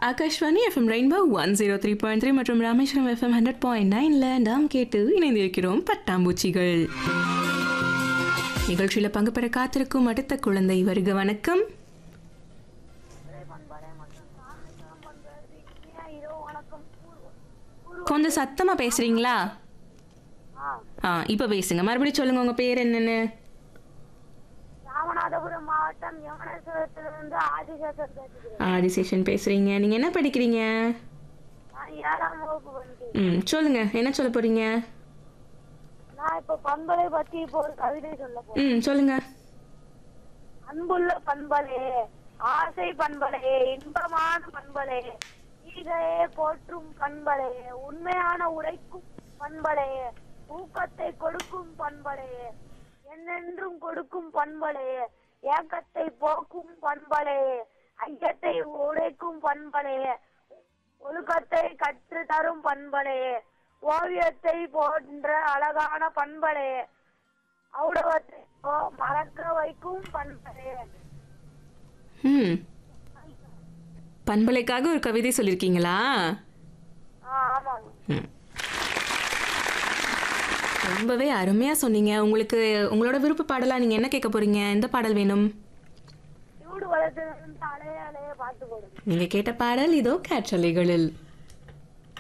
Akashvani FM rainbow one zero three point three மற்றும் Rameswaram FM hundred point நைனில் நாம் கேட்டு இணைந்திருக்கிறோம் பட்டாம்பூச்சிகள் நிகழ்ச்சியில் பங்கு பெற காத்திருக்கும் அடுத்த குழந்தை வருக வணக்கம் கொஞ்சம் சத்தமாக பேசுறீங்களா ஆ இப்போ பேசுங்க மறுபடியும் சொல்லுங்க உங்க பேர் என்னன்னு ராமநாதபுரம் மாவட்டம் யமுனேஸ்வரத்திலிருந்து ஆதிசேஷன் பேசுகிறேன் ஆதிசேஷன் பேசுறீங்க நீங்க என்ன படிக்கிறீங்க நான் ஏழாம் வகுப்பு படிக்கிறேன் ம் சொல்லுங்க என்ன சொல்ல போறீங்க நான் இப்ப பண்பலை பத்தி இப்போ ஒரு கவிதை சொல்ல போறேன் ம் சொல்லுங்க அன்புள்ள பண்பலே ஆசை பண்பலே இன்பமான பண்பலே ஈகையே போற்றும் பண்பலே உண்மையான உரைக்கும் பண்பலே ஊக்கத்தை கொடுக்கும் பண்பலே என்னென்றும் கொடுக்கும் பண்பலே ஏக்கத்தை போக்கும் பண்பலே ஐயத்தை உடைக்கும் பண்பலே ஒழுக்கத்தை கற்று தரும் பண்பலே ஓவியத்தை போன்ற அழகான பண்பலே ஔடவத்தை போ- மறக்க வைக்கும் பண்பலே ம் பண்பலைக்காக ஒரு கவிதை சொல்லியிருக்கீங்களா ஆ, ஆமாங்க ம். ரொம்பவே அருமையா சொன்னீங்க உங்களுக்கு உங்களோட விருப்ப பாடலா நீங்க என்ன கேட்க போறீங்க எந்த பாடல் வேணும் சூடு வளர்த்து அலைய அலைய பார்த்து கொடுங்க நீங்க கேட்ட பாடல் இதோ காற்றலைகளில்